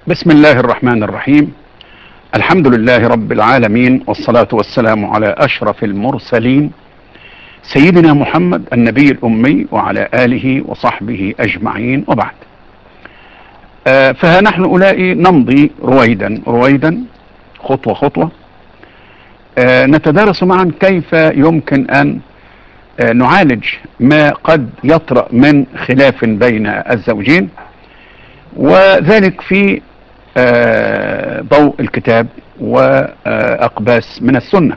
بسم الله الرحمن الرحيم الحمد لله رب العالمين والصلاة والسلام على أشرف المرسلين سيدنا محمد النبي الأمي وعلى آله وصحبه أجمعين وبعد آه فها نحن أولئي نمضي رويدا رويدا خطوة خطوة آه نتدارس معا كيف يمكن أن آه نعالج ما قد يطرأ من خلاف بين الزوجين وذلك في ضوء الكتاب وأقباس من السنة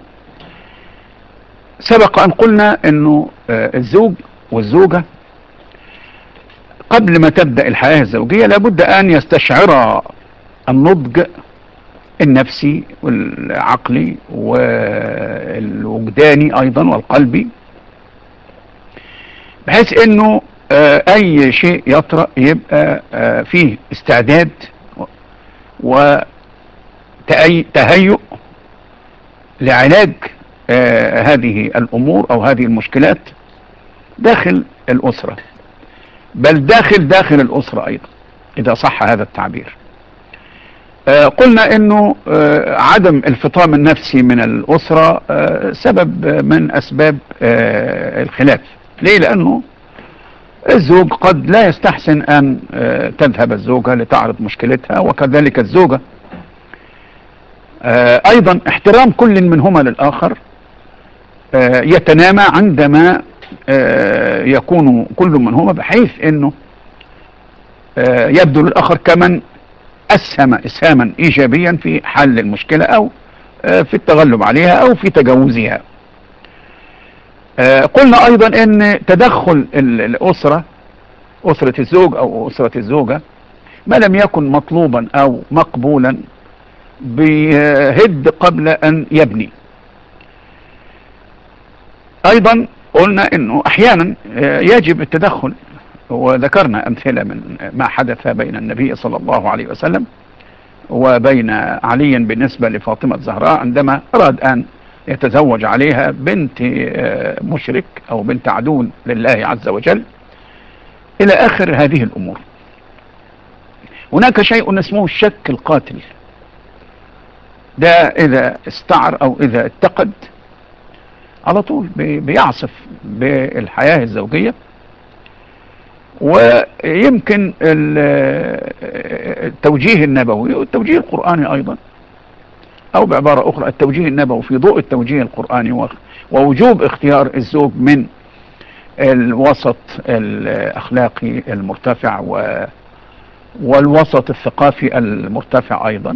سبق أن قلنا أنه الزوج والزوجة قبل ما تبدأ الحياة الزوجية لابد أن يستشعر النضج النفسي والعقلي والوجداني أيضا والقلبي بحيث أنه أي شيء يطرأ يبقى فيه استعداد وتهيؤ لعلاج آه هذه الأمور أو هذه المشكلات داخل الأسرة بل داخل داخل الأسرة أيضا إذا صح هذا التعبير آه قلنا أنه آه عدم الفطام النفسي من الأسرة سبب من أسباب الخلاف ليه لأنه الزوج قد لا يستحسن أن تذهب الزوجة لتعرض مشكلتها وكذلك الزوجة أيضا احترام كل منهما للآخر يتنامى عندما يكون كل منهما بحيث أنه يبدو للآخر كمن أسهم إسهاما إيجابيا في حل المشكلة أو في التغلب عليها أو في تجاوزها قلنا ايضا ان تدخل الاسرة اسرة الزوج او اسرة الزوجة ما لم يكن مطلوبا او مقبولا بيهد قبل ان يبني ايضا قلنا انه احيانا يجب التدخل وذكرنا امثلة من ما حدث بين النبي صلى الله عليه وسلم وبين علي بالنسبة لفاطمة الزهراء عندما اراد ان يتزوج عليها بنت مشرك او بنت عدو لله عز وجل الى اخر هذه الامور هناك شيء اسمه الشك القاتل ده اذا استعر او اذا اتقد على طول بيعصف بالحياة الزوجية ويمكن التوجيه النبوي والتوجيه القرآني ايضا او بعبارة اخرى التوجيه النبوي في ضوء التوجيه القرآني ووجوب اختيار الزوج من الوسط الاخلاقي المرتفع والوسط الثقافي المرتفع ايضا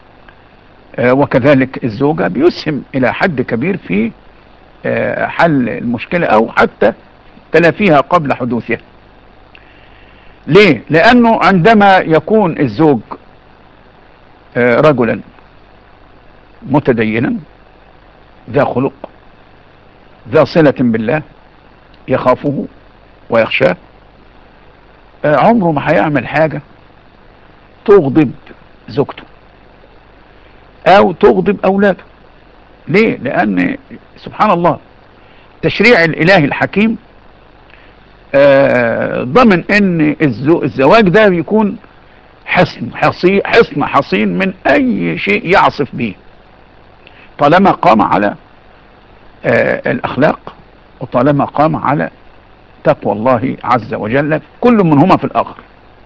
وكذلك الزوجة بيسهم الى حد كبير في حل المشكلة او حتى تلافيها قبل حدوثها ليه لانه عندما يكون الزوج رجلا متدينا ذا خلق ذا صلة بالله يخافه ويخشاه عمره ما هيعمل حاجة تغضب زوجته او تغضب اولاده ليه لان سبحان الله تشريع الالهي الحكيم ضمن ان الزواج ده بيكون حصن حصين حصن حصين من اي شيء يعصف به طالما قام على آه الأخلاق وطالما قام على تقوى الله عز وجل كل منهما في الآخر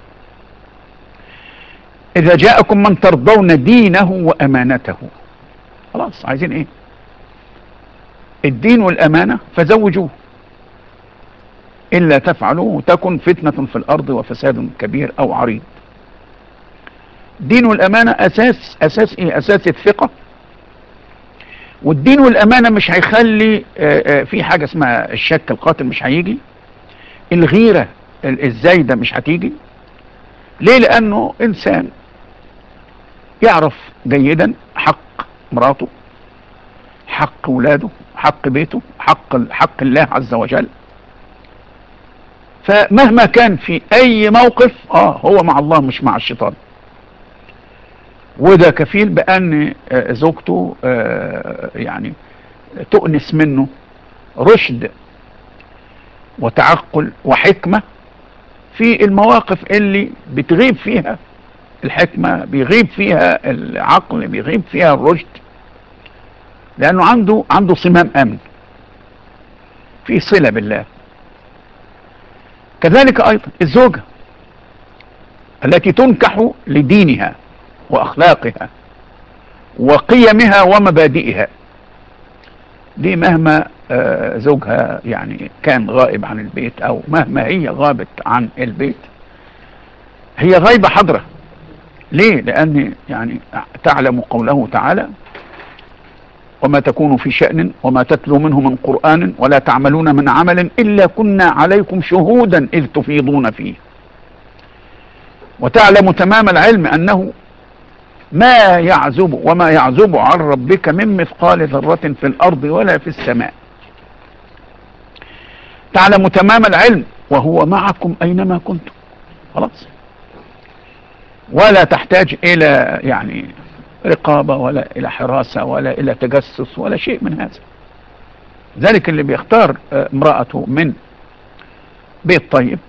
إذا جاءكم من ترضون دينه وأمانته خلاص عايزين إيه الدين والأمانة فزوجوه إلا تفعلوا تكن فتنة في الأرض وفساد كبير أو عريض دين والأمانة أساس أساس إيه أساس الثقة والدين والامانه مش هيخلي في حاجه اسمها الشك القاتل مش هيجي الغيره الزايده مش هتيجي ليه لانه انسان يعرف جيدا حق مراته حق ولاده حق بيته حق حق الله عز وجل فمهما كان في اي موقف اه هو مع الله مش مع الشيطان وده كفيل بأن زوجته يعني تؤنس منه رشد وتعقل وحكمة في المواقف اللي بتغيب فيها الحكمة بيغيب فيها العقل بيغيب فيها الرشد لأنه عنده عنده صمام أمن في صلة بالله كذلك أيضا الزوجة التي تنكح لدينها وأخلاقها وقيمها ومبادئها دي مهما زوجها يعني كان غائب عن البيت أو مهما هي غابت عن البيت هي غايبة حضرة ليه لأن يعني تعلم قوله تعالى وما تكون في شأن وما تتلو منه من قرآن ولا تعملون من عمل إلا كنا عليكم شهودا إذ تفيضون فيه وتعلم تمام العلم أنه ما يعزب وما يعزب عن ربك من مثقال ذرة في الأرض ولا في السماء تعلم تمام العلم وهو معكم أينما كنتم خلاص ولا تحتاج إلى يعني رقابة ولا إلى حراسة ولا إلى تجسس ولا شيء من هذا ذلك اللي بيختار امرأته من بيت طيب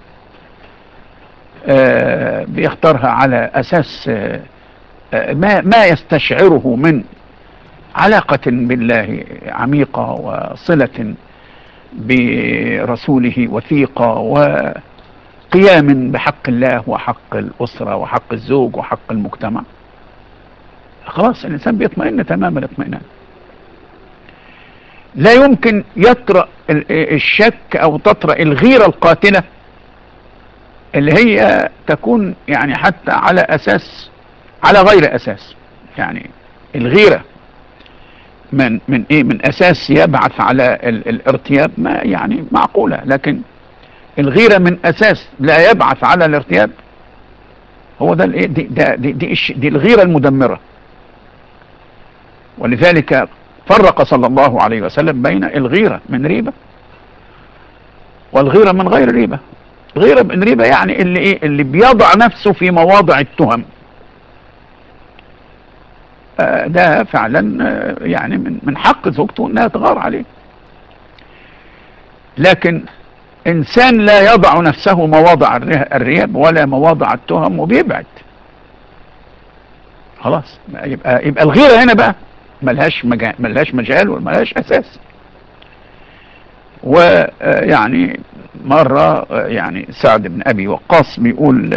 بيختارها على أساس ما, ما يستشعره من علاقة بالله عميقة وصلة برسوله وثيقة وقيام بحق الله وحق الأسرة وحق الزوج وحق المجتمع خلاص الإنسان بيطمئن تمام الاطمئنان لا يمكن يطرأ الشك أو تطرأ الغيرة القاتلة اللي هي تكون يعني حتى على أساس على غير أساس يعني الغيرة من من ايه من اساس يبعث على ال الارتياب ما يعني معقولة لكن الغيرة من اساس لا يبعث على الارتياب هو ده الايه دي, ده دي, دي, دي الغيرة المدمرة ولذلك فرق صلى الله عليه وسلم بين الغيرة من ريبة والغيرة من غير ريبة غيرة من ريبة يعني اللي ايه اللي بيضع نفسه في مواضع التهم ده فعلا يعني من من حق زوجته انها تغار عليه لكن انسان لا يضع نفسه مواضع الرياب ولا مواضع التهم وبيبعد خلاص يبقى يبقى الغيره هنا بقى ملهاش مجال ملهاش مجال وملهاش اساس ويعني مره يعني سعد بن ابي وقاص بيقول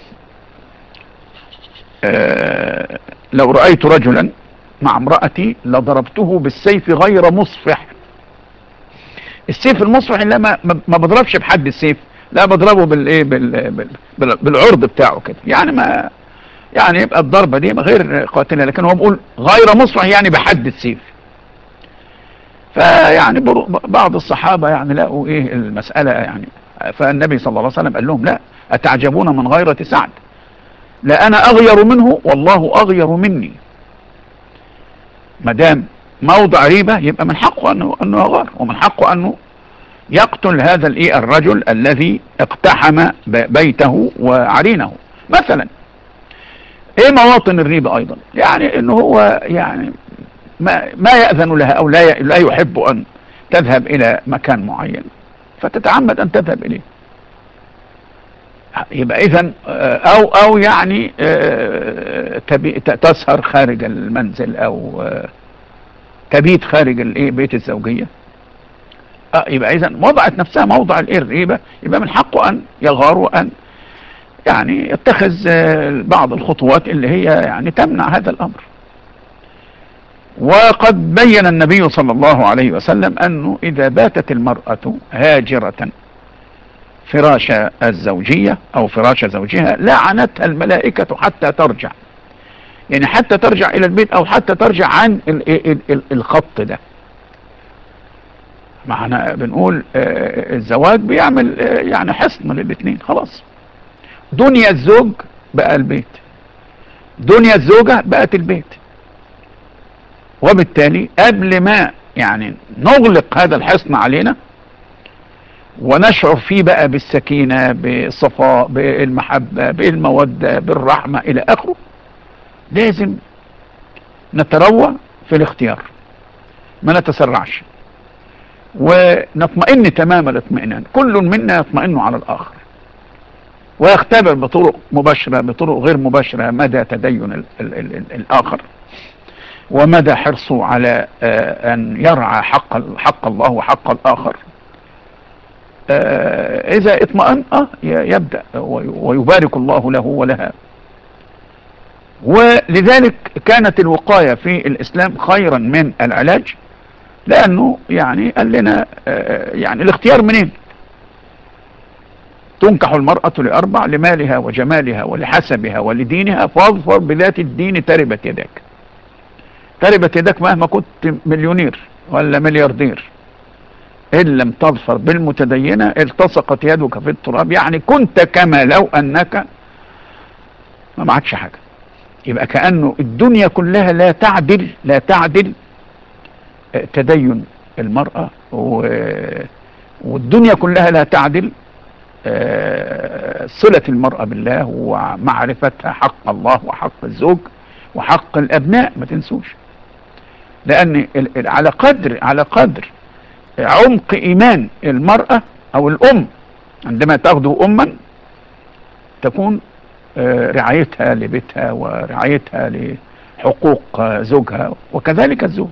لو رأيت رجلا مع امرأتي لضربته بالسيف غير مصفح السيف المصفح لا ما, ما بضربش بحد السيف لا بضربه بالايه بال بال بالعرض بتاعه كده يعني ما يعني يبقى الضربة دي غير قاتلة لكن هو بيقول غير مصفح يعني بحد السيف فيعني بعض الصحابة يعني لقوا ايه المسألة يعني فالنبي صلى الله عليه وسلم قال لهم لا أتعجبون من غيرة سعد لا انا اغير منه والله اغير مني ما دام موضع ريبه يبقى من حقه انه انه يغار ومن حقه انه يقتل هذا الايه الرجل الذي اقتحم بيته وعرينه مثلا ايه مواطن الريبه ايضا يعني انه هو يعني ما ما ياذن لها او لا لا يحب ان تذهب الى مكان معين فتتعمد ان تذهب اليه يبقى اذا او او يعني تسهر خارج المنزل او تبيت خارج الايه بيت الزوجيه يبقى اذا وضعت نفسها موضع الريبه يبقى من حقه ان يغار وان يعني يتخذ بعض الخطوات اللي هي يعني تمنع هذا الامر وقد بين النبي صلى الله عليه وسلم انه اذا باتت المراه هاجره فراش الزوجية او فراش زوجها لعنتها الملائكة حتى ترجع يعني حتى ترجع الى البيت او حتى ترجع عن الخط ده معنا بنقول الزواج بيعمل يعني حصن للاثنين خلاص دنيا الزوج بقى البيت دنيا الزوجة بقت البيت وبالتالي قبل ما يعني نغلق هذا الحصن علينا ونشعر فيه بقى بالسكينة بالصفاء بالمحبة بالمودة بالرحمة إلى آخره لازم نتروى في الاختيار ما نتسرعش ونطمئن تمام الاطمئنان كل منا يطمئن على الآخر ويختبر بطرق مباشرة بطرق غير مباشرة مدى تدين ال ال ال ال الآخر ومدى حرصه على آه أن يرعى حق, حق الله وحق الآخر آه إذا اطمأن آه يبدأ ويبارك الله له ولها ولذلك كانت الوقاية في الإسلام خيرا من العلاج لأنه يعني قال لنا يعني الاختيار منين تنكح المرأة لأربع لمالها وجمالها ولحسبها ولدينها فاظفر بذات الدين تربت يدك تربت يدك مهما كنت مليونير ولا ملياردير إن لم تظفر بالمتدينة التصقت يدك في التراب يعني كنت كما لو أنك ما معكش حاجة يبقى كأنه الدنيا كلها لا تعدل لا تعدل تدين المرأة والدنيا كلها لا تعدل صلة المرأة بالله ومعرفتها حق الله وحق الزوج وحق الأبناء ما تنسوش لأن على قدر على قدر عمق إيمان المرأة أو الأم عندما تغدو أما تكون رعايتها لبيتها ورعايتها لحقوق زوجها وكذلك الزوج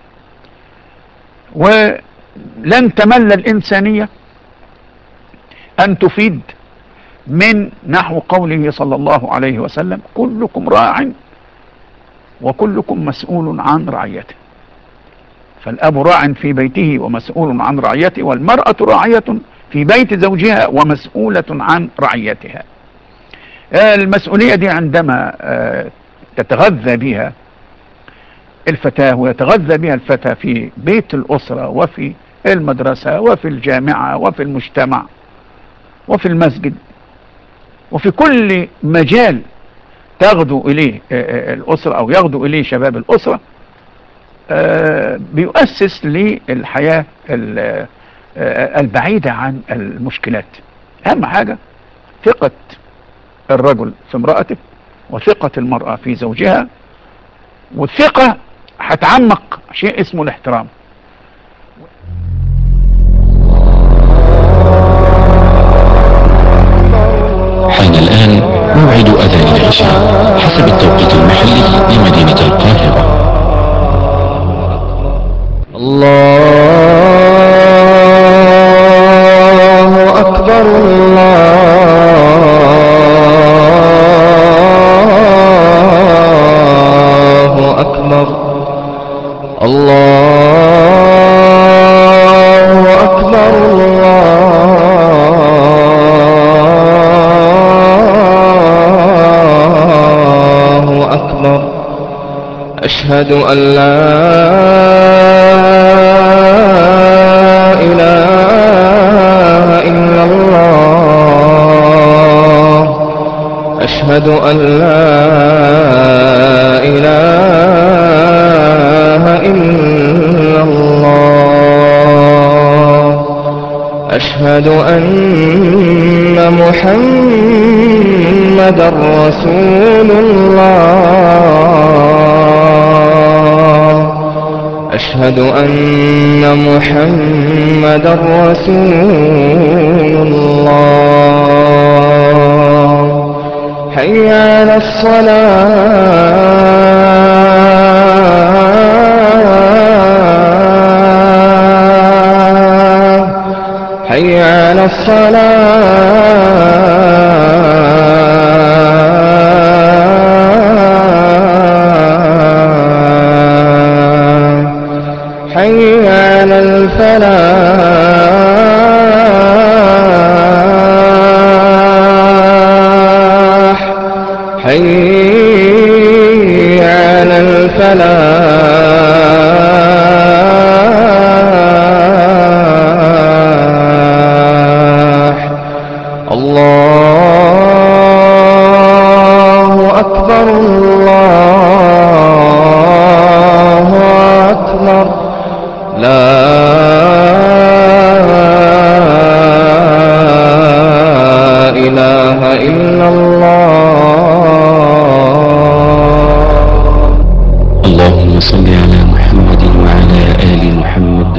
ولن تمل الإنسانية أن تفيد من نحو قوله صلى الله عليه وسلم كلكم راع وكلكم مسؤول عن رعيته فالأب راع في بيته ومسؤول عن رعيته والمرأة راعية في بيت زوجها ومسؤولة عن رعيتها المسؤولية دي عندما تتغذى بها الفتاة ويتغذى بها الفتى في بيت الأسرة وفي المدرسة وفي الجامعة وفي المجتمع وفي المسجد وفي كل مجال تغدو إليه الأسرة أو يغدو إليه شباب الأسرة بيؤسس للحياة البعيدة عن المشكلات أهم حاجة ثقة الرجل في امرأته وثقة المرأة في زوجها والثقة هتعمق شيء اسمه الاحترام حان الآن موعد أذان العشاء حسب التوقيت المحلي لمدينة القاهرة الله أكبر الله أكبر الله أكبر الله أكبر أشهد أن لا إله إلا الله أشهد أن لا إله إلا الله أشهد أن محمد رسول الله أشهد أن محمد رسول الله حي على الصلاة حي على الصلاة حي على الفلاح حي على الفلاح الله أكبر الله أكبر لا إله إلا الله اللهم صل على محمد وعلى آل محمد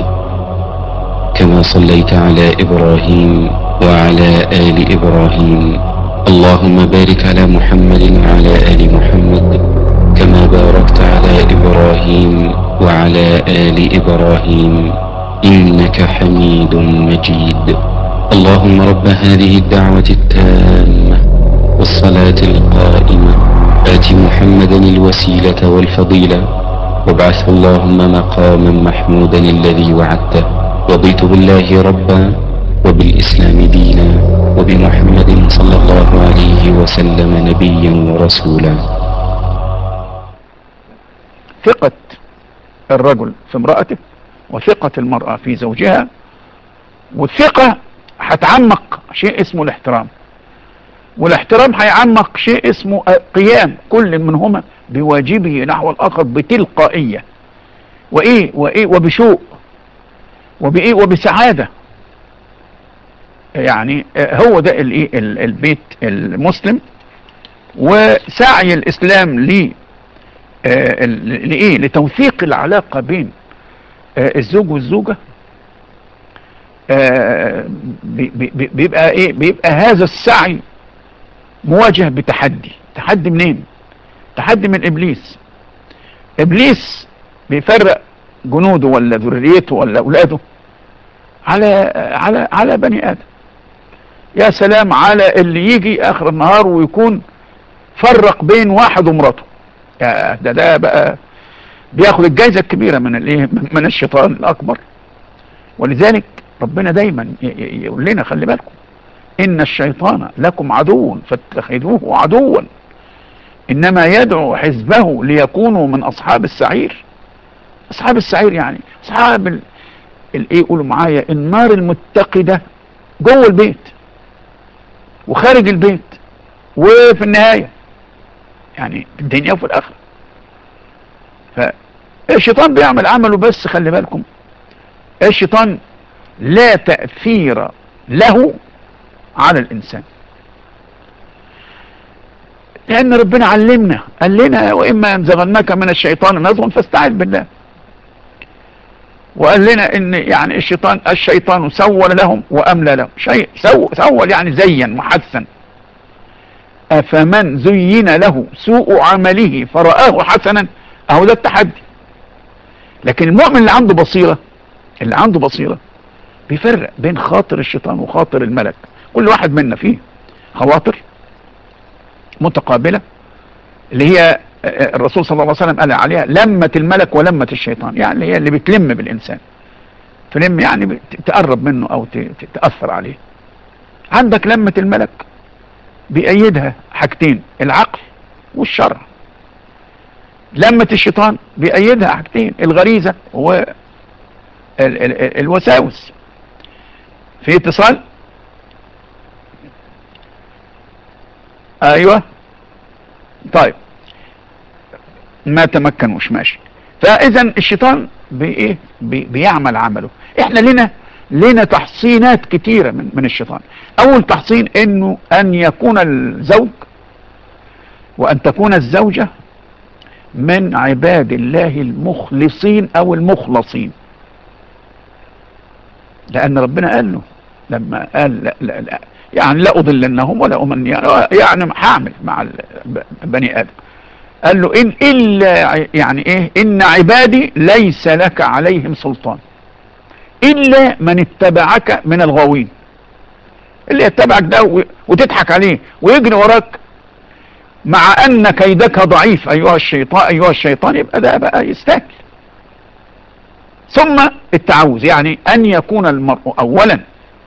كما صليت على إبراهيم وعلى آل إبراهيم اللهم بارك على محمد وعلى آل محمد كما باركت على إبراهيم وعلى آل إبراهيم إنك حميد مجيد اللهم رب هذه الدعوة التامة والصلاة القائمة آت محمدا الوسيلة والفضيلة وابعثه اللهم مقاما محمودا الذي وعدته رضيت بالله ربا وبالإسلام دينا وبمحمد صلى الله عليه وسلم نبيا ورسولا ثقة الرجل في امرأته وثقة المرأة في زوجها والثقة هتعمق شيء اسمه الاحترام والاحترام هيعمق شيء اسمه قيام كل منهما بواجبه نحو الآخر بتلقائية وإيه وإيه وبشوق وبإيه وبسعادة يعني هو ده الايه البيت المسلم وسعي الاسلام ل لايه لتوثيق العلاقه بين الزوج والزوجه بيبقى ايه بيبقى هذا السعي مواجه بتحدي تحدي منين تحدي من ابليس ابليس بيفرق جنوده ولا ذريته ولا اولاده على على على بني ادم يا سلام على اللي يجي اخر النهار ويكون فرق بين واحد ومراته يا ده ده بقى بياخد الجائزة الكبيرة من الايه من الشيطان الاكبر ولذلك ربنا دايما يقول لنا خلي بالكم ان الشيطان لكم عدو فاتخذوه عدوا انما يدعو حزبه ليكونوا من اصحاب السعير اصحاب السعير يعني اصحاب ال... الايه قولوا معايا النار المتقدة جوه البيت وخارج البيت وفي النهاية يعني في الدنيا وفي الآخرة فالشيطان بيعمل عمله بس خلي بالكم الشيطان لا تأثير له على الإنسان لأن ربنا علمنا قال لنا وإما ينزغنك من الشيطان نزغ فاستعذ بالله وقال لنا ان يعني الشيطان الشيطان سول لهم واملى لهم شيء سو سول يعني زين محسن افمن زين له سوء عمله فرآه حسنا اهو ده التحدي لكن المؤمن اللي عنده بصيرة اللي عنده بصيرة بيفرق بين خاطر الشيطان وخاطر الملك كل واحد منا فيه خواطر متقابلة اللي هي الرسول صلى الله عليه وسلم قال عليها لمة الملك ولمة الشيطان يعني هي اللي بتلم بالإنسان تلم يعني تقرب منه أو تأثر عليه عندك لمة الملك بيأيدها حاجتين العقل والشرع لمة الشيطان بيأيدها حاجتين الغريزة والوساوس في اتصال ايوه طيب ما تمكنوش ماشي فاذا الشيطان بايه بي بيعمل عمله احنا لنا لنا تحصينات كتيرة من, من الشيطان اول تحصين انه ان يكون الزوج وان تكون الزوجة من عباد الله المخلصين او المخلصين لان ربنا قال له لما قال لا لا لا يعني لا اضلنهم ولا امن يعني هعمل مع بني ادم قال له إن إلا يعني إيه إن عبادي ليس لك عليهم سلطان إلا من اتبعك من الغاوين اللي يتبعك ده وتضحك عليه ويجري وراك مع أن كيدك ضعيف أيها الشيطان أيها الشيطان يبقى ده بقى يستاهل ثم التعوذ يعني أن يكون المرء أولا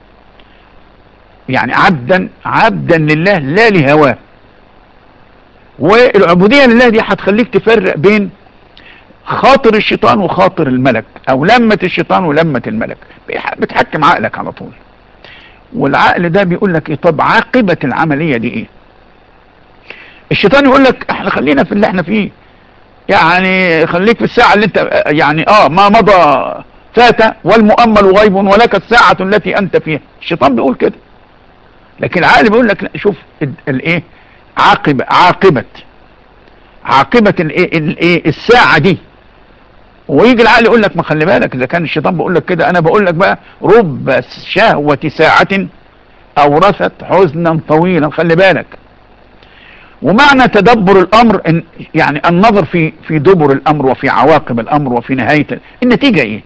يعني عبدا عبدا لله لا لهواه والعبودية لله دي هتخليك تفرق بين خاطر الشيطان وخاطر الملك او لمة الشيطان ولمة الملك بتحكم عقلك على طول والعقل ده بيقول لك ايه طب عاقبة العملية دي ايه الشيطان يقول لك احنا خلينا في اللي احنا فيه يعني خليك في الساعة اللي انت يعني اه ما مضى فات والمؤمل غيب ولك الساعة التي انت فيها الشيطان بيقول كده لكن العقل بيقول لك لا شوف الايه عاقبة عاقبة عاقبة الايه الايه الساعة دي ويجي العقل يقول لك ما خلي بالك اذا كان الشيطان بيقول لك كده انا بقول لك بقى رب شهوة ساعة اورثت حزنا طويلا خلي بالك ومعنى تدبر الامر إن يعني النظر في في دبر الامر وفي عواقب الامر وفي نهايه ال- النتيجه ايه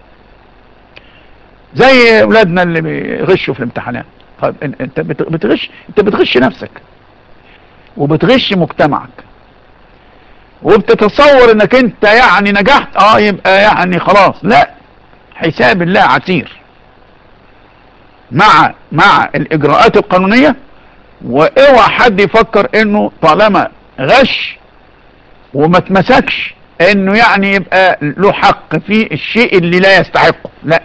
زي اولادنا اللي بيغشوا في الامتحانات طيب إن- انت بت- بتغش انت بتغش نفسك وبتغش مجتمعك وبتتصور انك انت يعني نجحت اه يبقى يعني خلاص لا حساب الله عسير مع مع الاجراءات القانونيه واوعى حد يفكر انه طالما غش وما اتمسكش انه يعني يبقى له حق في الشيء اللي لا يستحقه لا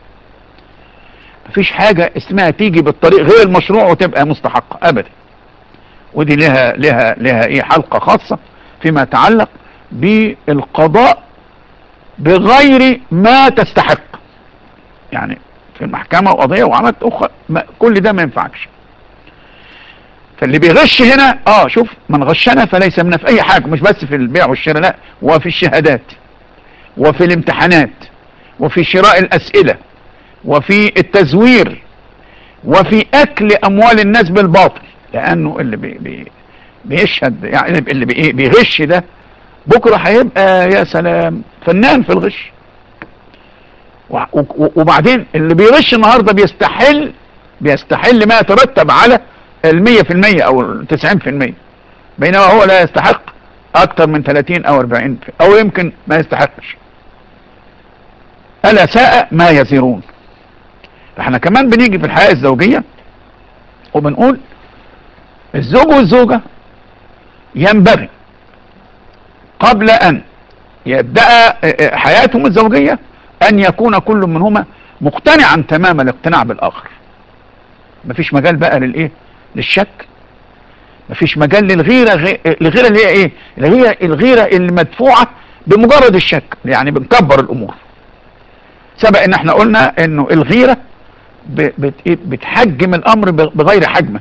مفيش حاجة اسمها تيجي بالطريق غير المشروع وتبقى مستحقة ابدا ودي لها لها لها ايه حلقة خاصة فيما يتعلق بالقضاء بغير ما تستحق يعني في المحكمة وقضية وعملت اخرى ما كل ده ما ينفعكش فاللي بيغش هنا اه شوف من غشنا فليس منا في اي حاجة مش بس في البيع والشراء لا وفي الشهادات وفي الامتحانات وفي شراء الاسئلة وفي التزوير وفي اكل اموال الناس بالباطل لانه اللي بي بي بيشهد يعني اللي بي بيغش ده بكرة هيبقى يا سلام فنان في الغش و- و- وبعدين اللي بيغش النهاردة بيستحل بيستحل ما يترتب على المية في المية او التسعين في المية بينما هو لا يستحق اكتر من 30 او 40 او يمكن ما يستحقش الا ساء ما يزرون احنا كمان بنيجي في الحياة الزوجية وبنقول الزوج والزوجة ينبغي قبل ان يبدأ حياتهم الزوجية ان يكون كل منهما مقتنعا تمام الاقتناع بالاخر مفيش مجال بقى للايه للشك مفيش مجال للغيرة غي... الغيرة اللي هي ايه الغيرة, الغيرة اللي مدفوعة بمجرد الشك يعني بنكبر الامور سبق ان احنا قلنا انه الغيرة ب... بت... إيه؟ بتحجم الامر ب... بغير حجمه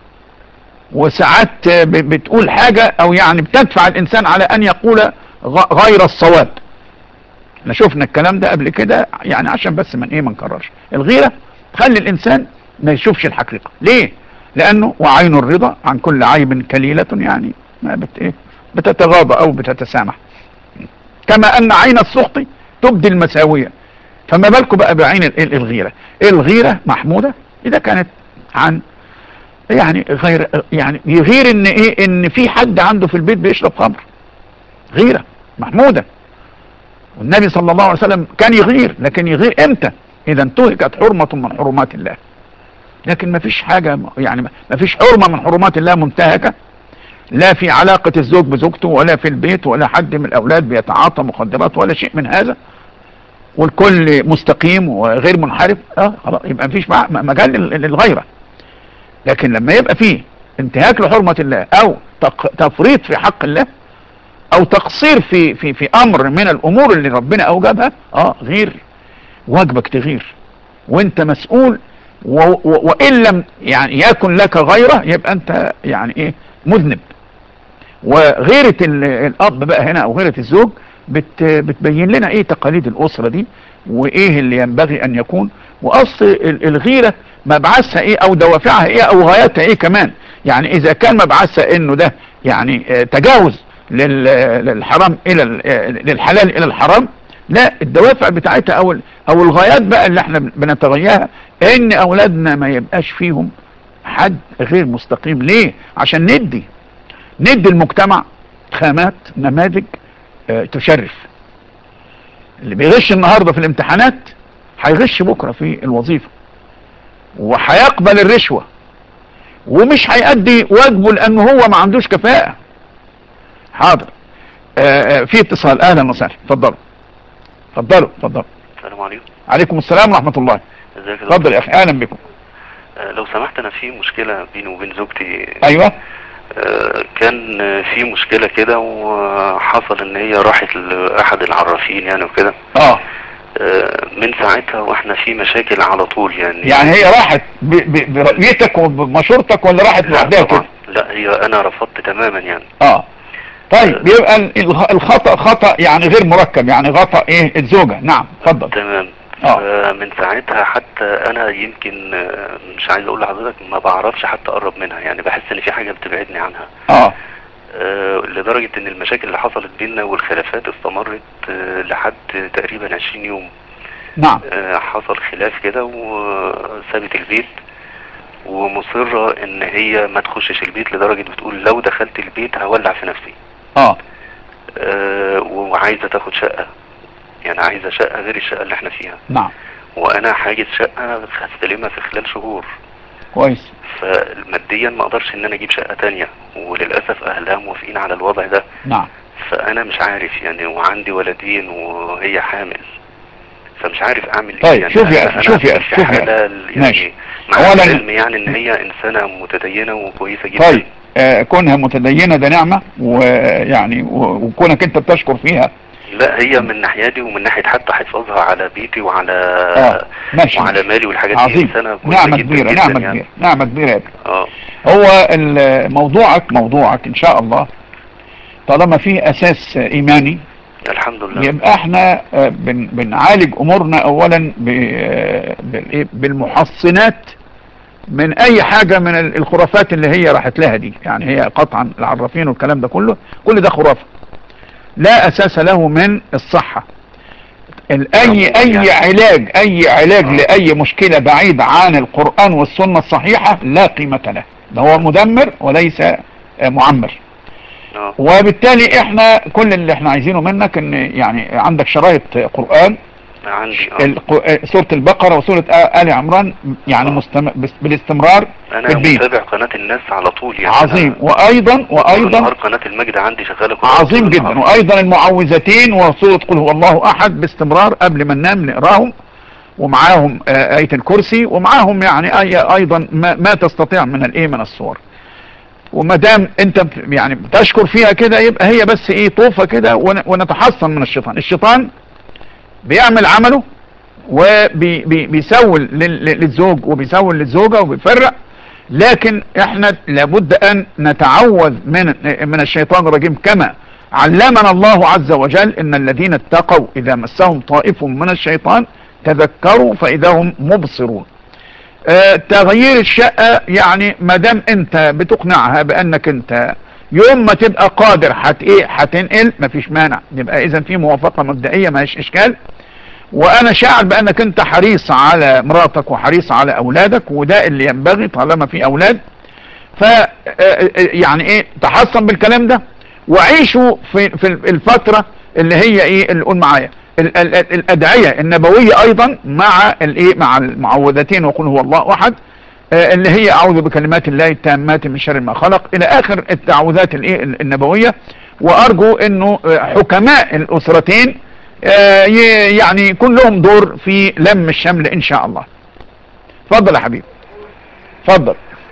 وساعات ب... بتقول حاجة او يعني بتدفع الانسان على ان يقول غ... غير الصواب احنا شفنا الكلام ده قبل كده يعني عشان بس من ايه ما نكررش الغيرة تخلي الانسان ما يشوفش الحقيقة ليه لانه وعين الرضا عن كل عيب كليلة يعني ما بت ايه بتتغاضى او بتتسامح كما ان عين السخط تبدي المساوية فما بالكم بقى بعين ال- الغيرة الغيرة محمودة اذا كانت عن يعني غير يعني يغير ان ايه ان في حد عنده في البيت بيشرب خمر غيرة محمودة والنبي صلى الله عليه وسلم كان يغير لكن يغير امتى اذا انتهكت حرمة من حرمات الله لكن ما فيش حاجة يعني ما فيش حرمة من حرمات الله منتهكة لا في علاقة الزوج بزوجته ولا في البيت ولا حد من الاولاد بيتعاطى مخدرات ولا شيء من هذا والكل مستقيم وغير منحرف اه خلاص يبقى مفيش مع- مجال لل- للغيرة لكن لما يبقى فيه انتهاك لحرمة الله او تق- تفريط في حق الله او تقصير في في في امر من الامور اللي ربنا اوجبها اه غير واجبك تغير وانت مسؤول و و وان لم يعني يكن لك غيره يبقى انت يعني ايه مذنب وغيرة ال- الاب بقى هنا او غيرة الزوج بت بتبين لنا ايه تقاليد الاسرة دي وايه اللي ينبغي ان يكون واصل ال- الغيرة مبعثها ايه او دوافعها ايه او غايتها ايه كمان يعني اذا كان مبعثها انه ده يعني آه، تجاوز لل- للحرام الى ال- آه، للحلال الى الحرام لا الدوافع بتاعتها او ال- او الغايات بقى اللي احنا بنتغيرها ان اولادنا ما يبقاش فيهم حد غير مستقيم ليه عشان ندي ندي المجتمع خامات نماذج آه، تشرف اللي بيغش النهارده في الامتحانات هيغش بكره في الوظيفه وهيقبل الرشوه ومش هيأدي واجبه لانه هو ما عندوش كفاءه حاضر آه، آه، في اتصال اهلا وسهلا اتفضلوا اتفضلوا اتفضلوا السلام عليكم عليكم السلام ورحمه الله ازيك يا اتفضل يا اخي اهلا بكم آه، لو سمحت انا في مشكله بيني وبين زوجتي ايوه آه، كان آه، في مشكله كده وحصل ان هي راحت لاحد العرافين يعني وكده اه آه، من ساعتها واحنا في مشاكل على طول يعني يعني هي راحت ب- ب- برؤيتك وبمشورتك ولا راحت لا لوحدها طبعا كده لا هي انا رفضت تماما يعني اه طيب بيبقى ال- الخ- الخطأ خطأ يعني غير مركب يعني خطأ ايه الزوجة نعم اتفضل تمام اه فمن ساعتها حتى انا يمكن آه، مش عايز اقول لحضرتك ما بعرفش حتى اقرب منها يعني بحس ان في حاجة بتبعدني عنها اه آه، لدرجة ان المشاكل اللي حصلت بينا والخلافات استمرت آه، لحد تقريبا 20 يوم نعم آه، حصل خلاف كده وسابت البيت ومصرة ان هي ما تخشش البيت لدرجة بتقول لو دخلت البيت هولع في نفسي اه آه، وعايزة تاخد شقة يعني عايزة شقة غير الشقة اللي احنا فيها نعم وانا حاجز شقة هستلمها في خلال شهور كويس فماديا ما اقدرش ان انا اجيب شقة تانية وللأسف اهلها موافقين على الوضع ده نعم فانا مش عارف يعني وعندي ولدين وهي حامل فمش عارف اعمل ايه طيب، يعني شوف يا أنا- أخي، أنا شوف يا في أخي، شوف يا حالة أخي. يعني ماشي. مع أولاً- العلم يعني ان هي انسانة متدينة وكويسة جدا طيب آه كونها متدينة ده نعمة ويعني و- وكونك انت بتشكر فيها لا هي من ناحيتي ومن ناحية حتى حفاظها على بيتي وعلى اه ماشي وعلى ماشي. مالي والحاجات دي عظيم انسانة كويسة نعمة جدا كبيرة جدا نعمة يعني. كبيرة نعمة كبيرة يا ابني. اه هو ال- موضوعك موضوعك ان شاء الله طالما فيه اساس ايماني الحمد لله يبقى احنا آه، بن بنعالج امورنا اولا ب- آه، بالإيه؟ بالمحصنات من اي حاجة من ال- الخرافات اللي هي راحت لها دي يعني هي قطعا العرافين والكلام ده كله كل ده خرافة لا اساس له من الصحة ال- اي اي علاج اي علاج لاي مشكلة بعيد عن القرآن والسنة الصحيحة لا قيمة له ده هو مدمر وليس آه، معمر اه وبالتالي احنا كل اللي احنا عايزينه منك ان يعني عندك شرايط قرآن عندي اه الق- سورة البقرة وسورة آ- آل عمران يعني مستم... بس- بالاستمرار في انا البيت متابع قناة الناس على طول يعني عظيم أنا وايضا طول وايضا النهار قناة المجد عندي شغالة قرآن عظيم طول جدا النهار. وايضا المعوذتين وسورة قل هو الله احد باستمرار قبل ما ننام نقراهم ومعاهم آه، آية الكرسي ومعاهم يعني أي ايضا ما, ما تستطيع من الايه من الصور وما دام انت ب- يعني بتشكر فيها كده يبقى هي بس ايه طوفة كده ون- ونتحصن من الشيطان الشيطان بيعمل عمله وبيسول للزوج وبيسول للزوجة وبيفرق لكن احنا لابد ان نتعوذ من من الشيطان الرجيم كما علمنا الله عز وجل ان الذين اتقوا اذا مسهم طائف من الشيطان تذكروا فاذا هم مبصرون آه، تغيير الشقة يعني ما دام انت بتقنعها بانك انت يوم ما تبقى قادر هت ايه هتنقل مفيش مانع يبقى اذا في موافقة مبدئية ماهيش اشكال وانا شاعر بانك انت حريص على مراتك وحريص على اولادك وده اللي ينبغي طالما في اولاد ف آه، آه، يعني ايه تحصن بالكلام ده وعيشوا في في الفترة اللي هي ايه اللي قول معايا ال- ال- ال- الادعية النبوية ايضا مع الايه مع المعوذتين وقل هو الله احد آه، اللي هي اعوذ بكلمات الله التامات من شر ما خلق الى اخر التعوذات الايه النبوية وارجو انه آه، حكماء الاسرتين آه، ي- يعني يكون لهم دور في لم الشمل ان شاء الله اتفضل يا حبيبي اتفضل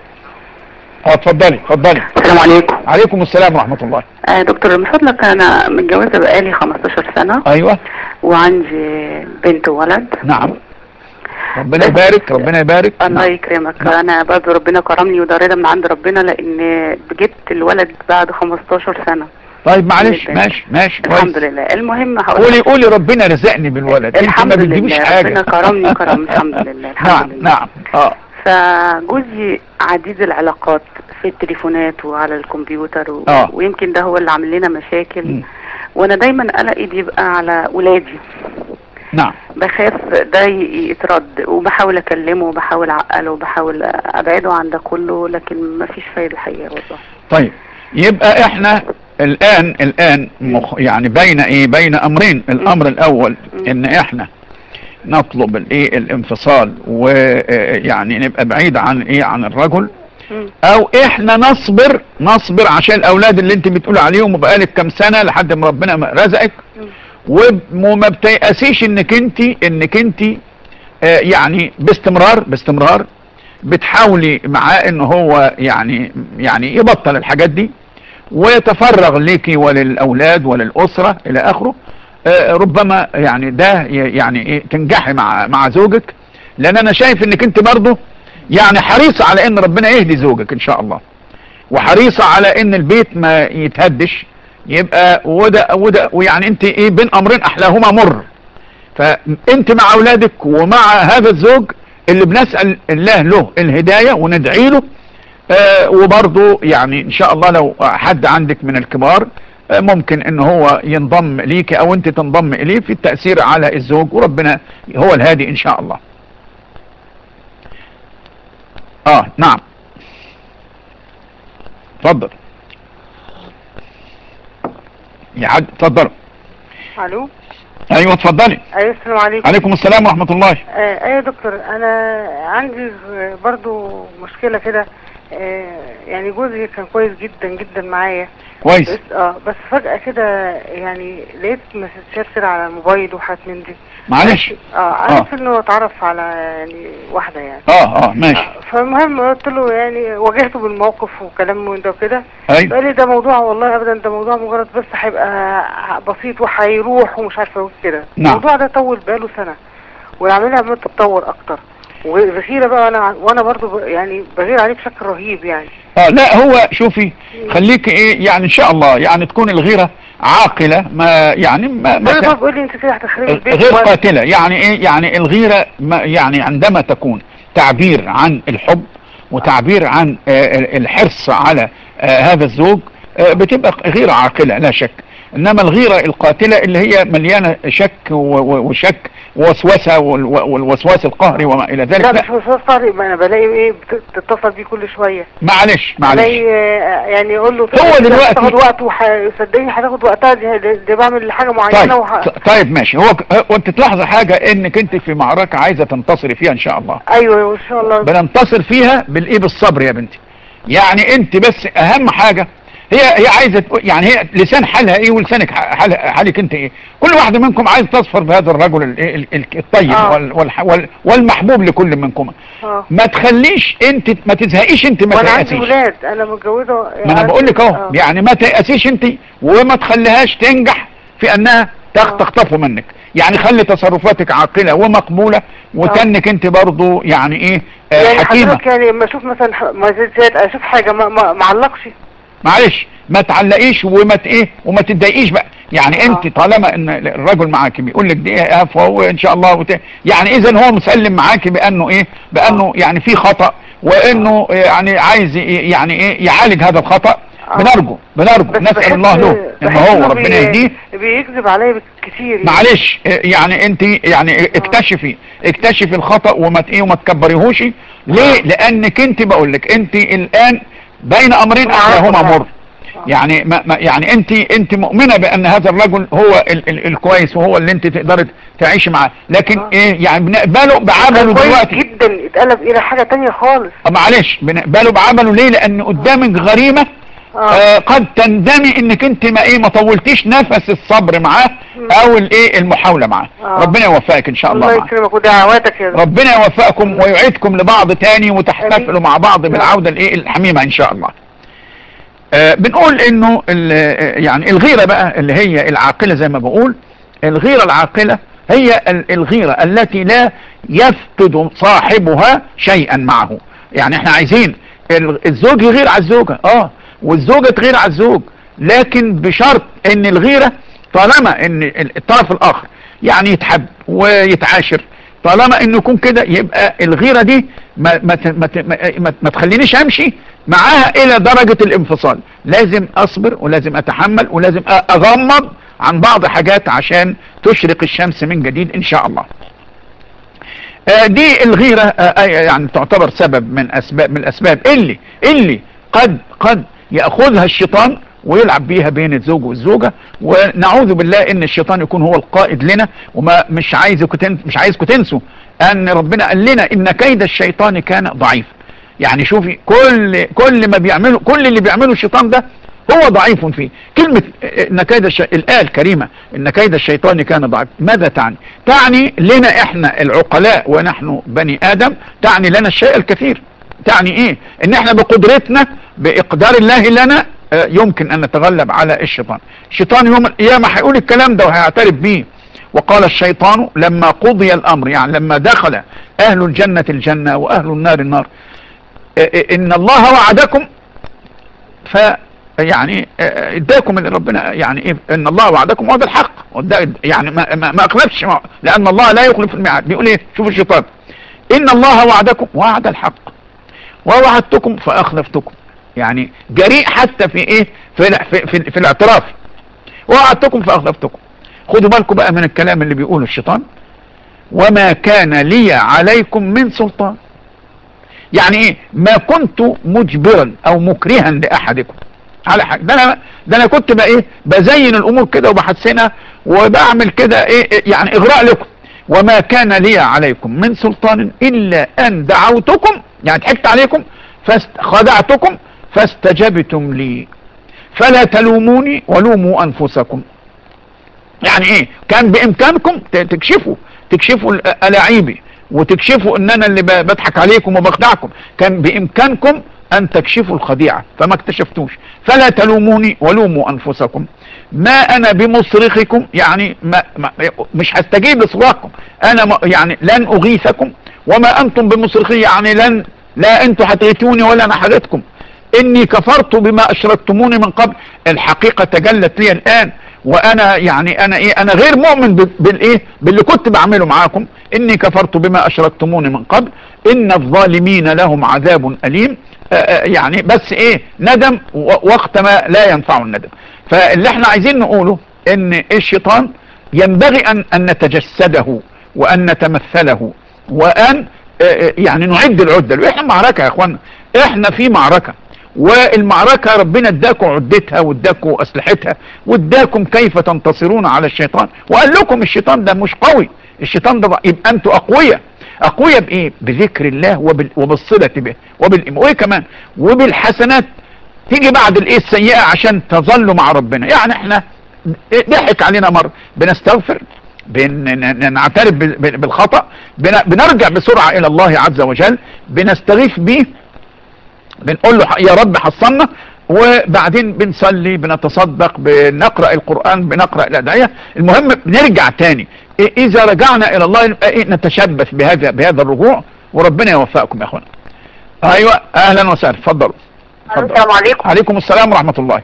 اه اتفضلي اتفضلي السلام عليكم عليكم السلام ورحمة الله آه دكتور من فضلك انا متجوزه بقالي 15 سنه ايوه وعندي بنت وولد نعم ربنا يبارك ربنا يبارك الله نعم. يكرمك نعم. انا برضه ربنا كرمني وده رضا من عند ربنا لان جبت الولد بعد 15 سنه طيب معلش بالله. ماشي ماشي كويس الحمد لله المهم هقول قولي لك- قولي ربنا رزقني بالولد انت ما الحمد بتجيبيش لله حاجة ربنا كرمني وكرم الحمد لله الحمد نعم لله نعم اه فجوزي عديد العلاقات في التليفونات وعلى الكمبيوتر و... آه. ويمكن ده هو اللي عامل لنا مشاكل مم. وانا دايما قلقي بيبقى على ولادي نعم بخاف ده ي- يترد وبحاول اكلمه وبحاول اعقله وبحاول ابعده عن ده كله لكن مفيش فايده الحقيقه والله طيب يبقى احنا الان الان مخ يعني بين ايه بين امرين الامر الاول مم. ان احنا نطلب الايه الانفصال ويعني نبقى بعيد عن ايه عن الرجل مم. او احنا نصبر نصبر عشان الاولاد اللي انت بتقول عليهم وبقالك كام سنة لحد ما ربنا ما رزقك مم. وما بتيأسيش انك انت انك انت آه، يعني باستمرار باستمرار بتحاولي معاه ان هو يعني يعني يبطل الحاجات دي ويتفرغ ليكي وللاولاد وللاسره الى اخره آه، ربما يعني ده ي- يعني ايه تنجحي مع مع زوجك لان انا شايف انك انت برضه يعني حريصة على ان ربنا يهدي زوجك ان شاء الله وحريصة على ان البيت ما يتهدش يبقى وده وده ويعني انت ايه بين امرين احلاهما مر فانت مع اولادك ومع هذا الزوج اللي بنسأل الله له الهداية وندعي له آه وبرضه يعني ان شاء الله لو حد عندك من الكبار آه ممكن ان هو ينضم ليك او انت تنضم اليه في التأثير على الزوج وربنا هو الهادي ان شاء الله اه نعم اتفضل يا عد اتفضل الو ايوه اتفضلي ايوه السلام عليكم عليكم السلام ورحمة الله آه ايوه يا دكتور انا عندي برضو مشكله كده آه يعني جوزي كان كويس جدا جدا معايا كويس بس اه بس فجاه كده يعني لقيت مسجات كده على الموبايل وحاجات من دي معلش اه عارف انه اتعرف على يعني واحده يعني اه اه ماشي آه، فالمهم قلت له يعني واجهته بالموقف وكلام من ده وكده ايوه قال لي ده موضوع والله ابدا ده موضوع مجرد بس هيبقى بسيط وهيروح ومش عارفه ايه كده نعم. الموضوع ده طول بقاله سنه والعمليه عماله تتطور اكتر وغيره بقى انا وانا برضو ب- يعني بغير عليه بشكل رهيب يعني اه لا هو شوفي خليك ايه يعني ان شاء الله يعني تكون الغيرة عاقلة ما يعني ما, ما انا ت- بقى بقول لي انت كده هتخربي البيت غير وأنا- قاتلة يعني ايه يعني الغيرة ما يعني عندما تكون تعبير عن الحب وتعبير عن آه، الحرص على آه، هذا الزوج آه، بتبقى غيرة عاقلة لا شك انما الغيرة القاتلة اللي هي مليانة شك و- و- وشك ووسوسة وال- والوسواس القهري وما الى ذلك لا لا مش وسواس قهري ما انا بلاقي ايه بت- بتتصل بيه كل شويه معلش معلش بلاقي آه، يعني يقول له هو دلوقتي- هتاخد وقت وصدقني هتاخد وقتها دي, دي, دي بعمل حاجه طيب معينه وح... طيب ماشي هو ك- وانت تلاحظ حاجة انك انت في معركة عايزة تنتصري فيها ان شاء الله ايوه ان شاء الله بننتصر فيها بالايه بالصبر يا بنتي يعني انت بس اهم حاجة هي هي عايزة تقول- يعني هي لسان حالها ايه ولسانك ح- حال حالك انت ايه كل واحد منكم عايز تصفر بهذا الرجل ال- ال- ال- الطيب آه. وال- والح- وال- والمحبوب لكل منكم اه ما تخليش انت ما تزهقيش انت ما وانا عندي تيأسيش ولاد انا متجوزه ما انا بقول لك اهو آه. يعني ما تيأسيش انت وما تخليهاش تنجح في انها تخ- آه. تخطفه منك يعني خلي تصرفاتك عاقلة ومقبولة وتنك انت برضو يعني ايه آه يعني حكيمة حضرتك يعني لما اشوف مثلا ح- مسجات اشوف حاجه ما ما ما علقش معلش ما تعلقيش وما ت- ايه وما تتضايقيش بقى يعني آه. انت طالما ان الرجل معاكي بيقول لك دي ايه فهو ان شاء الله وت... يعني اذا هو مسلم معاكي بانه ايه بانه يعني في خطأ وانه يعني عايز ي- يعني ايه يعالج هذا الخطأ آه. بنرجو بنرجو بس نسأل بحس- الله له ان بحس هو إنه ربنا بي- يهديه بيكذب عليا كتير يعني. معلش إيه يعني انت يعني اكتشفي اكتشفي الخطأ وما ت- ايه وما تكبريهوش ليه لانك انت بقول لك انت الان بين امرين احلاهما مر يعني ما ما يعني انت انت مؤمنه بان هذا الرجل هو ال ال الكويس وهو اللي انت تقدري تعيشي معاه لكن آه. ايه يعني بنقبله بعمله كان كويس دلوقتي جدا اتقلب الى حاجه تانية خالص آه، معلش بنقبله بعمله ليه لان قدامك غريمه اه آه قد تندمي انك انت ما ايه ما طولتيش نفس الصبر معاه او الايه المحاوله معاه آه. ربنا يوفقك ان شاء الله الله معاه يكرمك ودعواتك يا رب ربنا يوفقكم ويعيدكم لبعض تاني وتحتفلوا آمين. مع بعض بالعودة الايه الحميمة ان شاء الله آه بنقول انه ال- آه، يعني الغيرة بقى اللي هي العاقلة زي ما بقول الغيرة العاقلة هي ال- الغيرة التي لا يفقد صاحبها شيئا معه يعني احنا عايزين ال- الزوج يغير على الزوجة اه والزوجة تغير على الزوج لكن بشرط ان الغيرة طالما ان ال- الطرف الاخر يعني يتحب ويتعاشر طالما انه يكون كده يبقى الغيرة دي ما, ما, ت- ما, ت- ما, ما, ما تخلينيش امشي معاها الى درجة الانفصال لازم اصبر ولازم اتحمل ولازم أ- اغمض عن بعض حاجات عشان تشرق الشمس من جديد ان شاء الله آه، دي الغيرة آه، آه، يعني تعتبر سبب من اسباب من الاسباب اللي اللي قد قد ياخذها الشيطان ويلعب بيها بين الزوج والزوجة ونعوذ بالله ان الشيطان يكون هو القائد لنا وما مش عايزكم تن... مش عايزكم تنسوا ان ربنا قال لنا ان كيد الشيطان كان ضعيف يعني شوفي كل كل ما بيعمله كل اللي بيعمله الشيطان ده هو ضعيف فيه كلمة ان كيد الش... الآية الكريمة ان كيد الشيطان كان ضعيف ماذا تعني تعني لنا احنا العقلاء ونحن بني ادم تعني لنا الشيء الكثير تعني ايه ان احنا بقدرتنا باقدار الله لنا آه، يمكن ان نتغلب على الشيطان الشيطان يوم القيامة هيقول الكلام ده وهيعترف بيه وقال الشيطان لما قضي الامر يعني لما دخل اهل الجنة الجنة واهل النار النار آه، آه، ان الله وعدكم يعني آه، اداكم اللي ربنا يعني ايه ان الله وعدكم وعد الحق وده- يعني ما ما, ما اخلفش ما- لان الله لا يخلف الميعاد بيقول ايه شوف الشيطان ان الله وعدكم وعد الحق ووعدتكم فاخلفتكم يعني جريء حتى في ايه في ال- في, في, في الاعتراف ووعدتكم فاخلفتكم خدوا بالكم بقى من الكلام اللي بيقوله الشيطان وما كان لي عليكم من سلطان يعني ايه ما كنت مجبرا او مكرها لاحدكم على حاجه ده انا ده انا كنت بقى ايه بزين الامور كده وبحسنها وبعمل كده ايه إيه يعني اغراء لكم وما كان لي عليكم من سلطان الا ان دعوتكم يعني ضحكت عليكم فخدعتكم فاستجبتم لي فلا تلوموني ولوموا انفسكم يعني ايه كان بامكانكم ت- تكشفوا تكشفوا ال- الاعيبي وتكشفوا ان انا اللي ب- بضحك عليكم وبخدعكم كان بامكانكم ان تكشفوا الخديعة فما اكتشفتوش فلا تلوموني ولوموا انفسكم ما انا بمصرخكم يعني ما ما مش هستجيب لصراخكم انا ما- يعني لن اغيثكم وما انتم بمصرخي يعني لن لا انتوا هتغيثوني ولا انا هغيثكم اني كفرت بما اشركتموني من قبل الحقيقة تجلت لي الان وانا يعني انا ايه انا غير مؤمن بال- بالايه باللي كنت بعمله معاكم اني كفرت بما اشركتموني من قبل ان الظالمين لهم عذاب اليم آه، آه، يعني بس ايه ندم و- وقت ما لا ينفع الندم فاللي احنا عايزين نقوله ان الشيطان ينبغي ان ان نتجسده وان نتمثله وان آه، آه، يعني نعد العدة احنا معركة يا اخوانا احنا في معركة والمعركة ربنا اداكم عدتها واداكم اسلحتها واداكم كيف تنتصرون على الشيطان وقال لكم الشيطان ده مش قوي الشيطان ده ضع- يبقى انتوا اقوياء اقوياء بايه بذكر الله وبال... وبالصلة به وبالإيمان وايه كمان وبالحسنات تيجي بعد الايه السيئة عشان تظلوا مع ربنا يعني احنا ضحك علينا مرة بنستغفر بن- نعترف بال- بال- بالخطأ بن- بنرجع بسرعة الى الله عز وجل بنستغيث به بنقول له يا رب حصلنا وبعدين بنصلي بنتصدق بنقرأ القرآن بنقرأ الأدعية المهم بنرجع تاني إيه إذا رجعنا إلى الله يبقى إيه نتشبث بهذا بهذا الرجوع وربنا يوفقكم يا أخوانا أيوة أهلا وسهلا اتفضلوا اتفضلوا. السلام عليكم عليكم السلام ورحمة الله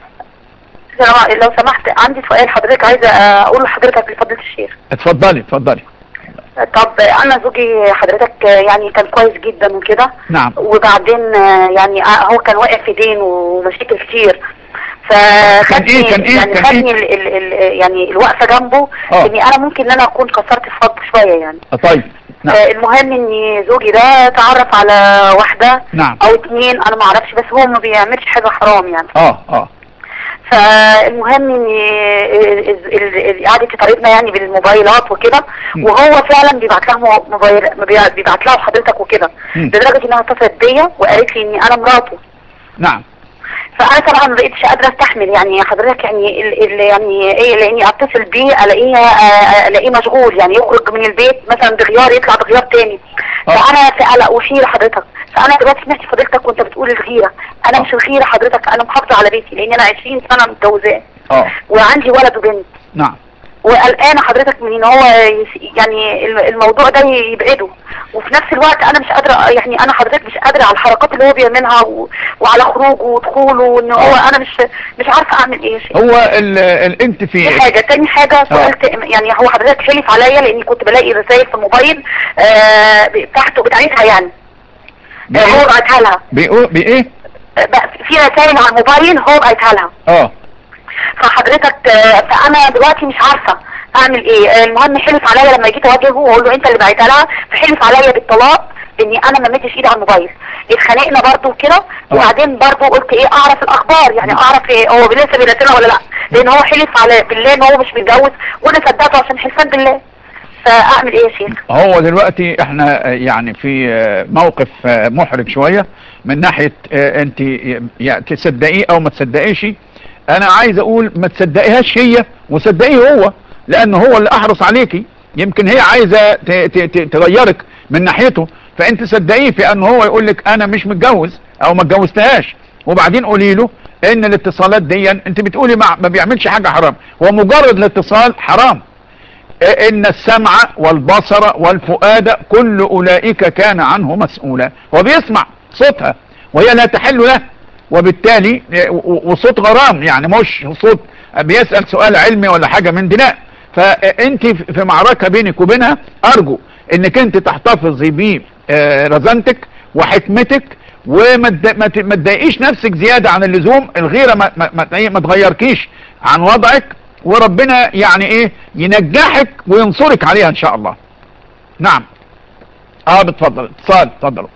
السلام عليكم. لو سمحت عندي سؤال حضرتك عايزه اقول لحضرتك لفضيله الشيخ اتفضلي اتفضلي طب انا زوجي حضرتك يعني كان كويس جدا وكده نعم وبعدين يعني هو كان واقع في دين ومشاكل كتير كان فخدني إيه؟ كان إيه؟ يعني كان خدني ال ال ال يعني الوقفه جنبه آه. اني انا ممكن ان انا اكون كسرت الصد شويه يعني آه، طيب نعم آه، المهم ان زوجي ده تعرف على واحده نعم او اتنين انا ما اعرفش بس هو ما بيعملش حاجه حرام يعني اه اه فالمهم ان ال- ال- ال- قعدت تطاردنا يعني بالموبايلات وكده م. وهو فعلا بيبعت لها مو- موبايل بيبع- بيبعت لها حضرتك وكده م. لدرجه انها اتصلت بيا وقالت لي اني انا مراته نعم فانا طبعا ما بقتش قادره استحمل يعني حضرتك يعني ال ال يعني ايه لاني اتصل بيه الاقيه آه، الاقيه مشغول يعني يخرج من البيت مثلا بغيار يطلع بغيار تاني آه. فانا في قلق وحيره حضرتك فانا دلوقتي سمعت فضيلتك وانت بتقول الغيره انا آه. مش الغيره حضرتك انا محافظه على بيتي لان انا 20 سنه متجوزاه اه وعندي ولد وبنت نعم وقلقانه حضرتك من ان هو يس- يعني الم- الموضوع ده يبعده وفي نفس الوقت انا مش قادره يعني انا حضرتك مش قادره على الحركات اللي هو بيعملها و... وعلى خروجه ودخوله وان هو انا مش مش عارفه اعمل ايه يا شيخ هو ال ال انت دي في حاجه تاني حاجه آه. سؤال ت- يعني هو حضرتك حلف عليا لاني كنت بلاقي رسائل في الموبايل آه بتاعته بتاعتها يعني آه هو بإيه؟ بعتها لها بإيه؟ بإيه؟ آه، بقى في رسائل على الموبايل هو بعتها لها اه فحضرتك آه، فانا دلوقتي مش عارفه اعمل ايه آه، المهم حلف عليا لما جيت اواجهه واقول له انت اللي بعتها لها فحلف عليا بالطلاق اني انا ما مدتش ايدي على الموبايل اتخانقنا برضو كده وبعدين برضو قلت ايه اعرف الاخبار يعني اعرف إيه هو لسه بيراسلها ولا لا لان هو حلف على بالله ان هو مش متجوز وانا صدقته عشان حلفان بالله فاعمل ايه يا شيخ هو دلوقتي احنا آه، يعني في آه، موقف آه، محرج شوية من ناحية آه، انت يعني تصدقيه او ما تصدقيش انا عايز اقول ما تصدقيهاش هي وصدقيه هو لان هو اللي احرص عليكي يمكن هي عايزة ت- ت- ت- تغيرك من ناحيته فانت صدقيه في ان هو يقول لك انا مش متجوز او ما اتجوزتهاش وبعدين قولي له ان الاتصالات دي انت بتقولي ما ما بيعملش حاجة حرام ومجرد الاتصال حرام ان السمع والبصر والفؤاد كل اولئك كان عنه مسؤولا هو بيسمع صوتها وهي لا تحل له وبالتالي آه، و- وصوت غرام يعني مش صوت بيسأل سؤال علمي ولا حاجة من دي لا فانت في معركة بينك وبينها ارجو انك انت تحتفظي برزانتك وحكمتك وما تد- ما ت- ما تضايقيش نفسك زيادة عن اللزوم الغيرة ما, ما, ما, إيه، ما تغيركيش عن وضعك وربنا يعني ايه ينجحك وينصرك عليها ان شاء الله نعم اه بتفضل اتصال اتفضلوا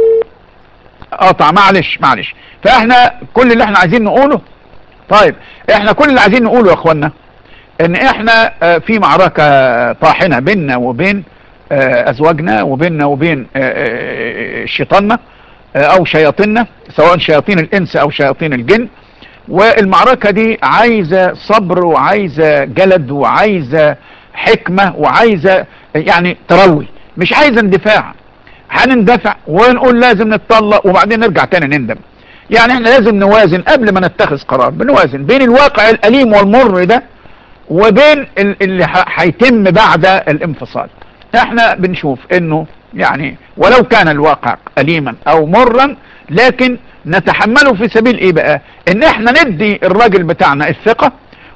قطع معلش معلش فاحنا كل اللي احنا عايزين نقوله طيب احنا كل اللي عايزين نقوله يا اخوانا ان احنا آه، في معركة طاحنة بيننا وبين آه، ازواجنا وبيننا وبين آه، آه، شيطاننا آه، او شياطيننا سواء شياطين الانس او شياطين الجن والمعركة دي عايزة صبر وعايزة جلد وعايزة حكمة وعايزة يعني تروي مش عايزة اندفاع هنندفع ونقول لازم نتطلق وبعدين نرجع تاني نندم يعني احنا لازم نوازن قبل ما نتخذ قرار بنوازن بين الواقع الأليم والمر ده وبين ال- اللي ح- هيتم بعد الانفصال احنا بنشوف انه يعني ولو كان الواقع أليما او مرا لكن نتحمله في سبيل ايه بقى ان احنا ندي الراجل بتاعنا الثقة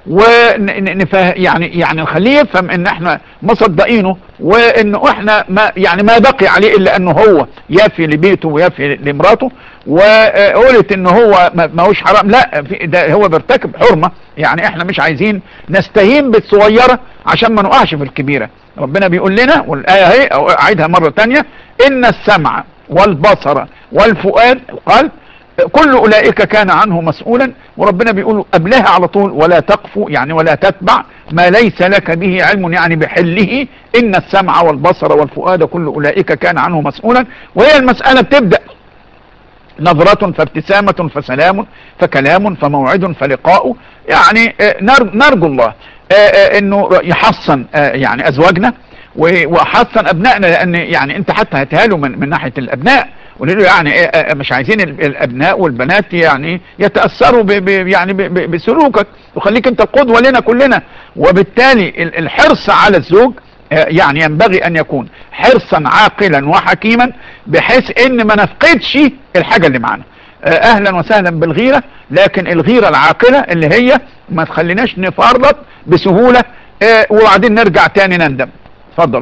ونفه يعني يعني نخليه يفهم ان احنا مصدقينه وانه احنا ما يعني ما بقي عليه الا انه هو يافي لبيته ويافي لمراته وقلت ان هو ما ما هوش حرام لا في ده هو بيرتكب حرمة يعني احنا مش عايزين نستهين بالصغيرة عشان ما نقعش في الكبيرة ربنا بيقول لنا والآية اهي او اعيدها مرة تانية ان السمع والبصر والفؤاد قال كل أولئك كان عنه مسؤولا وربنا بيقول قبلها على طول ولا تقف يعني ولا تتبع ما ليس لك به علم يعني بحله إن السمع والبصر والفؤاد كل أولئك كان عنه مسؤولا وهي المسألة بتبدأ نظرة فابتسامة فسلام فكلام فموعد فلقاء يعني آه، نر- نرجو الله آه، آه، انه يحصن آه، يعني ازواجنا و- وحصن ابنائنا لان يعني انت حتى هتهاله من, من ناحية الابناء قولوا له يعني إيه، آه، مش عايزين ال- الابناء والبنات يعني يتاثروا ب ب يعني ب ب بسلوكك وخليك انت القدوه لنا كلنا وبالتالي ال- الحرص على الزوج آه، يعني ينبغي ان يكون حرصا عاقلا وحكيما بحيث ان ما نفقدش الحاجه اللي معانا آه، اهلا وسهلا بالغيره لكن الغيره العاقله اللي هي ما تخليناش نفرط بسهوله آه، وبعدين نرجع تاني نندم اتفضلوا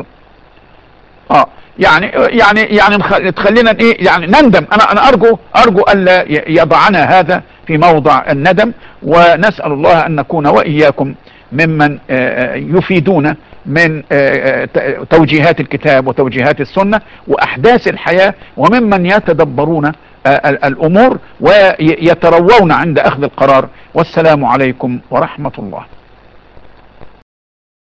اه يعني يعني يعني نخ- تخلينا ايه يعني نندم انا انا ارجو ارجو الا ي- يضعنا هذا في موضع الندم ونسال الله ان نكون واياكم ممن آه، آه، يفيدون من آه، آه، ت- توجيهات الكتاب وتوجيهات السنه واحداث الحياه وممن يتدبرون آه، ال- الامور ويتروون عند اخذ القرار والسلام عليكم ورحمه الله